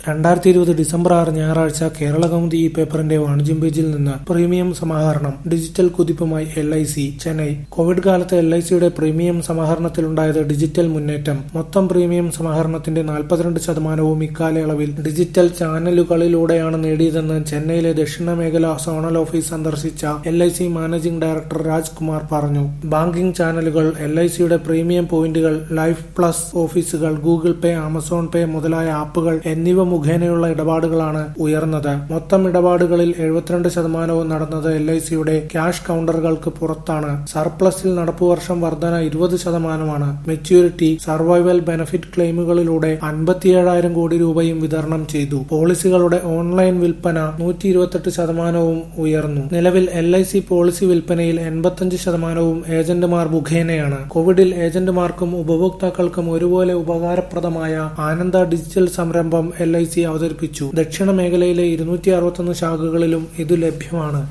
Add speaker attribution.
Speaker 1: രണ്ടായിരത്തി ഇരുപത് ഡിസംബർ ആറ് ഞായറാഴ്ച കേരളകൗമുദി ഈ പേപ്പറിന്റെ വാണിജ്യം പേജിൽ നിന്ന് പ്രീമിയം സമാഹരണം ഡിജിറ്റൽ കുതിപ്പുമായി L I C Chennai Covid കാലത്ത് എൽ ഐ സിയുടെ പ്രീമിയം സമാഹരണത്തിലുണ്ടായത് ഡിജിറ്റൽ മുന്നേറ്റം മൊത്തം പ്രീമിയം സമാഹരണത്തിന്റെ നാൽപ്പത്തിരണ്ട് ശതമാനവും ഇക്കാലയളവിൽ ഡിജിറ്റൽ ചാനലുകളിലൂടെയാണ് നേടിയതെന്ന് ചെന്നൈയിലെ ദക്ഷിണ മേഖല സോണൽ ഓഫീസ് സന്ദർശിച്ച L I C managing director Raj Kumar പറഞ്ഞു ബാങ്കിംഗ് ചാനലുകൾ എൽ ഐ സിയുടെ പ്രീമിയം പോയിന്റുകൾ ലൈഫ് പ്ലസ് ഓഫീസുകൾ ഗൂഗിൾ പേ ആമസോൺ പേ മുതലായ ആപ്പുകൾ എന്നിവ മുഖേനയുള്ള ഇടപാടുകളാണ് ഉയർന്നത് മൊത്തം ഇടപാടുകളിൽ എഴുപത്തിരണ്ട് ശതമാനവും നടന്നത് എൽ ഐ സിയുടെ ക്യാഷ് കൗണ്ടറുകൾക്ക് പുറത്താണ് സർപ്ലസിൽ നടപ്പുവർഷം വർധന ഇരുപത് ശതമാനമാണ് മെച്യൂരിറ്റി സർവൈവൽ ബെനഫിറ്റ് ക്ലെയിമുകളിലൂടെ അൻപത്തിയേഴായിരം കോടി രൂപയും വിതരണം ചെയ്തു പോളിസികളുടെ ഓൺലൈൻ വിൽപ്പന നൂറ്റി ഇരുപത്തെട്ട് ശതമാനവും ഉയർന്നു നിലവിൽ എൽ ഐ സി പോളിസി വിൽപ്പനയിൽ എൺപത്തഞ്ച് ശതമാനവും ഏജന്റുമാർ മുഖേനയാണ് കോവിഡിൽ ഏജന്റുമാർക്കും ഉപഭോക്താക്കൾക്കും ഒരുപോലെ ഉപകാരപ്രദമായ ആനന്ദ ഡിജിറ്റൽ സംരംഭം എൽ ഐ സി അവതരിപ്പിച്ചു ദക്ഷിണ മേഖലയിലെ ഇരുന്നൂറ്റി അറുപത്തൊന്ന് ശാഖകളിലും ഇത് ലഭ്യമാണ്